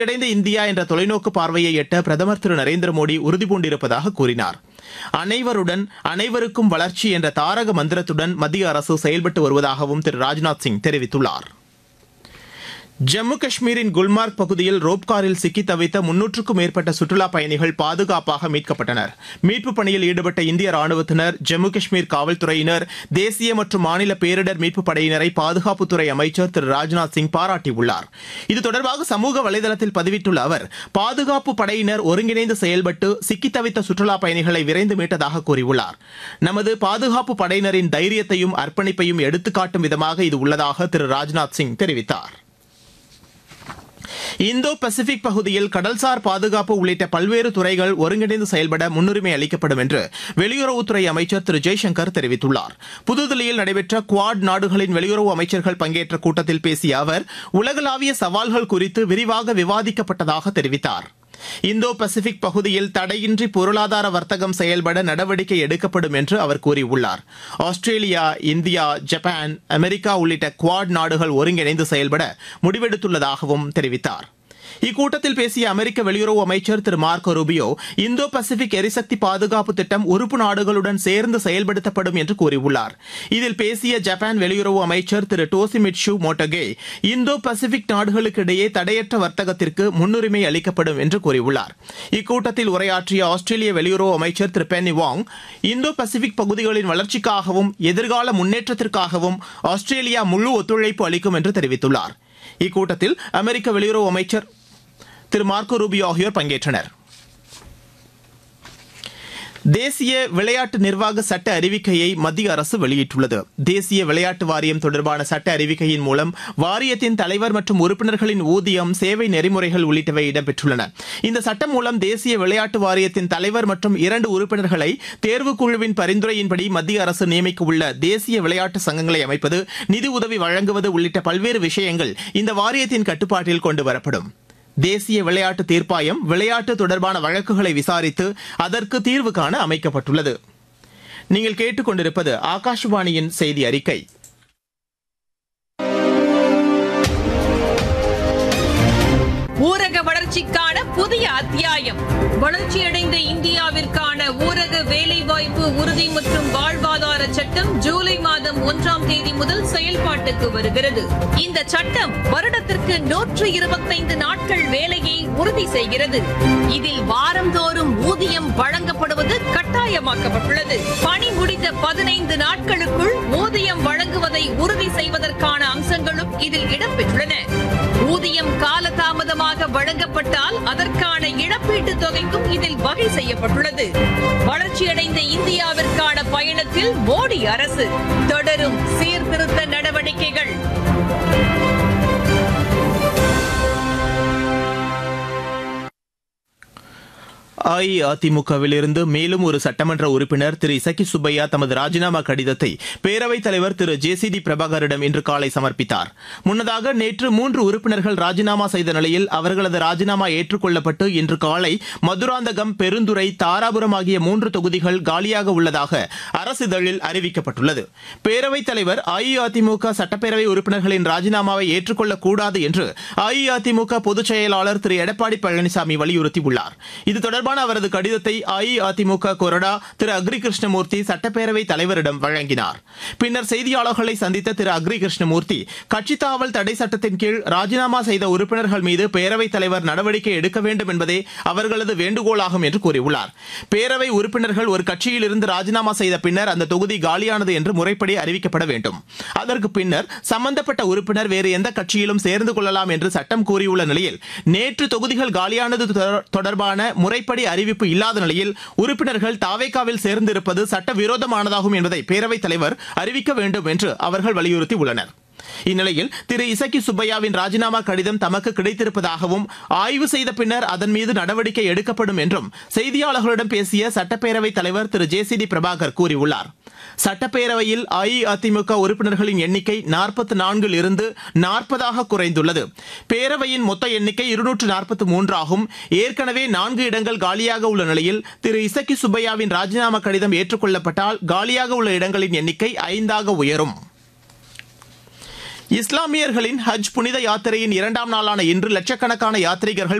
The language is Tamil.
வளர்ச்சியடைந்த இந்தியா என்ற தொலைநோக்கு பார்வையை எட்ட பிரதமர் திரு நரேந்திர மோடி உறுதிபூண்டிருப்பதாக கூறினார் அனைவருடன் அனைவருக்கும் வளர்ச்சி என்ற தாரக மந்திரத்துடன் மத்திய அரசு செயல்பட்டு வருவதாகவும் திரு ராஜ்நாத் சிங் தெரிவித்துள்ளார் ஜம்மு காஷ்மீரின் குல்மார்க் பகுதியில் ரோப்காரில் சிக்கி தவித்த முன்னூற்றுக்கும் மேற்பட்ட சுற்றுலாப் பயணிகள் பாதுகாப்பாக மீட்கப்பட்டனர் மீட்புப் பணியில் ஈடுபட்ட இந்திய ராணுவத்தினர் ஜம்மு காஷ்மீர் காவல்துறையினர் தேசிய மற்றும் மாநில பேரிடர் மீட்புப் படையினரை பாதுகாப்புத்துறை அமைச்சர் திரு ராஜ்நாத் சிங் பாராட்டியுள்ளார் இது தொடர்பாக சமூக வலைதளத்தில் பதிவிட்டுள்ள அவர் பாதுகாப்பு படையினர் ஒருங்கிணைந்து செயல்பட்டு சிக்கி தவித்த சுற்றுலாப் பயணிகளை விரைந்து மீட்டதாக கூறியுள்ளார் நமது பாதுகாப்பு படையினரின் தைரியத்தையும் அர்ப்பணிப்பையும் எடுத்துக்காட்டும் விதமாக இது உள்ளதாக திரு ராஜ்நாத் சிங் தெரிவித்தார் இந்தோ பசிபிக் பகுதியில் கடல்சார் பாதுகாப்பு உள்ளிட்ட பல்வேறு துறைகள் ஒருங்கிணைந்து செயல்பட முன்னுரிமை அளிக்கப்படும் என்று வெளியுறவுத்துறை அமைச்சர் திரு ஜெய்சங்கர் தெரிவித்துள்ளார் புதுதில்லியில் நடைபெற்ற குவாட் நாடுகளின் வெளியுறவு அமைச்சர்கள் பங்கேற்ற கூட்டத்தில் பேசிய அவர் உலகளாவிய சவால்கள் குறித்து விரிவாக விவாதிக்கப்பட்டதாக தெரிவித்தார் இந்தோ பசிபிக் பகுதியில் தடையின்றி பொருளாதார வர்த்தகம் செயல்பட நடவடிக்கை எடுக்கப்படும் என்று அவர் கூறியுள்ளார் ஆஸ்திரேலியா இந்தியா ஜப்பான் அமெரிக்கா உள்ளிட்ட குவாட் நாடுகள் ஒருங்கிணைந்து செயல்பட முடிவெடுத்துள்ளதாகவும் தெரிவித்தார் இக்கூட்டத்தில் பேசிய அமெரிக்க வெளியுறவு அமைச்சர் திரு மார்க்கோ ரூபியோ இந்தோ பசிபிக் எரிசக்தி பாதுகாப்பு திட்டம் உறுப்பு நாடுகளுடன் சேர்ந்து செயல்படுத்தப்படும் என்று கூறியுள்ளார் இதில் பேசிய ஜப்பான் வெளியுறவு அமைச்சர் திரு டோசிமிட்சு மோட்டகே இந்தோ பசிபிக் நாடுகளுக்கு இடையே தடையற்ற வர்த்தகத்திற்கு முன்னுரிமை அளிக்கப்படும் என்று கூறியுள்ளார் இக்கூட்டத்தில் உரையாற்றிய ஆஸ்திரேலிய வெளியுறவு அமைச்சர் திரு பென்னி வாங் இந்தோ பசிபிக் பகுதிகளின் வளர்ச்சிக்காகவும் எதிர்கால முன்னேற்றத்திற்காகவும் ஆஸ்திரேலியா முழு ஒத்துழைப்பு அளிக்கும் என்று தெரிவித்துள்ளார் இக்கூட்டத்தில் அமெரிக்க வெளியுறவு அமைச்சர் திரு மார்க்கோ ரூபியோ ஆகியோர் பங்கேற்றனர் தேசிய விளையாட்டு நிர்வாக சட்ட அறிவிக்கையை மத்திய அரசு வெளியிட்டுள்ளது தேசிய விளையாட்டு வாரியம் தொடர்பான சட்ட அறிவிக்கையின் மூலம் வாரியத்தின் தலைவர் மற்றும் உறுப்பினர்களின் ஊதியம் சேவை நெறிமுறைகள் உள்ளிட்டவை இடம்பெற்றுள்ளன இந்த சட்டம் மூலம் தேசிய விளையாட்டு வாரியத்தின் தலைவர் மற்றும் இரண்டு உறுப்பினர்களை தேர்வுக்குழுவின் பரிந்துரையின்படி மத்திய அரசு நியமிக்க உள்ள தேசிய விளையாட்டு சங்கங்களை அமைப்பது நிதி உதவி வழங்குவது உள்ளிட்ட பல்வேறு விஷயங்கள் இந்த வாரியத்தின் கட்டுப்பாட்டில் கொண்டு வரப்படும் தேசிய விளையாட்டு தீர்ப்பாயம் விளையாட்டு தொடர்பான வழக்குகளை விசாரித்து அதற்கு தீர்வு காண அமைக்கப்பட்டுள்ளது நீங்கள் கேட்டுக்கொண்டிருப்பது ஆகாஷவாணியின் செய்தி அறிக்கை ஊரக வளர்ச்சிக்கான புதிய அத்தியாயம் வளர்ச்சியடைந்த இந்தியாவிற்கான ஊரக வேலைவாய்ப்பு உறுதி மற்றும் வாழ்வாதார சட்டம் ஜூலை மாதம் ஒன்றாம் தேதி முதல் செயல்பாட்டுக்கு வருகிறது இந்த சட்டம் வருடத்திற்கு நூற்று இருபத்தைந்து நாட்கள் வேலையை உறுதி செய்கிறது இதில் வாரந்தோறும் ஊதியம் வழங்கப்படுவது கட்டாயமாக்கப்பட்டுள்ளது பணி முடிந்த பதினைந்து நாட்களுக்குள் ஊதியம் வழங்குவதை உறுதி செய்வதற்கான அம்சங்களும் இதில் இடம்பெற்றுள்ளன ஊதியம் காலதாமதமாக வழங்கப்பட்டால் அதற்கான இழப்பீட்டுத் தொகைக்கும் இதில் வகை செய்யப்பட்டுள்ளது வளர்ச்சியடைந்த இந்தியாவிற்கான பயணத்தில் மோடி அரசு தொடரும் சீர்திருத்த நடவடிக்கைகள் அஇஅதிமுகவிலிருந்து மேலும் ஒரு சட்டமன்ற உறுப்பினர் திரு இசக்கி சுப்பையா தமது ராஜினாமா கடிதத்தை பேரவைத் தலைவர் திரு ஜே சி டி பிரபாகரிடம் இன்று காலை சமர்ப்பித்தார் முன்னதாக நேற்று மூன்று உறுப்பினர்கள் ராஜினாமா செய்த நிலையில் அவர்களது ராஜினாமா ஏற்றுக்கொள்ளப்பட்டு இன்று காலை மதுராந்தகம் பெருந்துறை தாராபுரம் ஆகிய மூன்று தொகுதிகள் காலியாக உள்ளதாக அரசிதழில் அறிவிக்கப்பட்டுள்ளது பேரவைத் தலைவர் அஇஅதிமுக சட்டப்பேரவை உறுப்பினர்களின் ராஜினாமாவை ஏற்றுக்கொள்ளக்கூடாது என்று அஇஅதிமுக பொதுச் செயலாளர் திரு எடப்பாடி பழனிசாமி வலியுறுத்தியுள்ளார் இது தொடர்பான அவரது கடிதத்தை அஇஅதிமுக கொறடா திரு அக்ரி கிருஷ்ணமூர்த்தி சட்டப்பேரவை தலைவரிடம் வழங்கினார் பின்னர் செய்தியாளர்களை சந்தித்த திரு அக்ரி கிருஷ்ணமூர்த்தி கட்சித் தாவல் தடை சட்டத்தின் கீழ் ராஜினாமா செய்த உறுப்பினர்கள் மீது பேரவைத் தலைவர் நடவடிக்கை எடுக்க வேண்டும் என்பதே அவர்களது வேண்டுகோளாகும் என்று கூறியுள்ளார் பேரவை உறுப்பினர்கள் ஒரு கட்சியில் இருந்து ராஜினாமா செய்த பின்னர் அந்த தொகுதி காலியானது என்று முறைப்படி அறிவிக்கப்பட வேண்டும் அதற்கு பின்னர் சம்பந்தப்பட்ட உறுப்பினர் வேறு எந்த கட்சியிலும் சேர்ந்து கொள்ளலாம் என்று சட்டம் கூறியுள்ள நிலையில் நேற்று தொகுதிகள் காலியானது தொடர்- தொடர்பான முறைப்படி அறிவிப்பு இல்லாத நிலையில் உறுப்பினர்கள் தாவேக்காவில் சேர்ந்திருப்பது சட்டவிரோதமானதாகும் என்பதை பேரவைத் தலைவர் அறிவிக்க வேண்டும் என்று அவர்கள் வலியுறுத்தி உள்ளனர் இந்நிலையில் திரு இசக்கி சுப்பையாவின் ராஜினாமா கடிதம் தமக்கு கிடைத்திருப்பதாகவும் ஆய்வு செய்த பின்னர் அதன் மீது நடவடிக்கை எடுக்கப்படும் என்றும் செய்தியாளர்களிடம் பேசிய சட்டப்பேரவைத் தலைவர் திரு ஜே சி டி பிரபாகர் கூறியுள்ளார் சட்டப்பேரவையில் அஇஅதிமுக உறுப்பினர்களின் எண்ணிக்கை நாற்பத்தி நான்கில் இருந்து நாற்பதாக குறைந்துள்ளது பேரவையின் மொத்த எண்ணிக்கை இருநூற்று நாற்பத்தி மூன்றாகும் ஏற்கனவே நான்கு இடங்கள் காலியாக உள்ள நிலையில் திரு இசக்கி சுப்பையாவின் ராஜினாமா கடிதம் ஏற்றுக்கொள்ளப்பட்டால் காலியாக உள்ள இடங்களின் எண்ணிக்கை ஐந்தாக உயரும் இஸ்லாமியர்களின் ஹஜ் புனித யாத்திரையின் இரண்டாம் நாளான இன்று லட்சக்கணக்கான யாத்ரீகர்கள்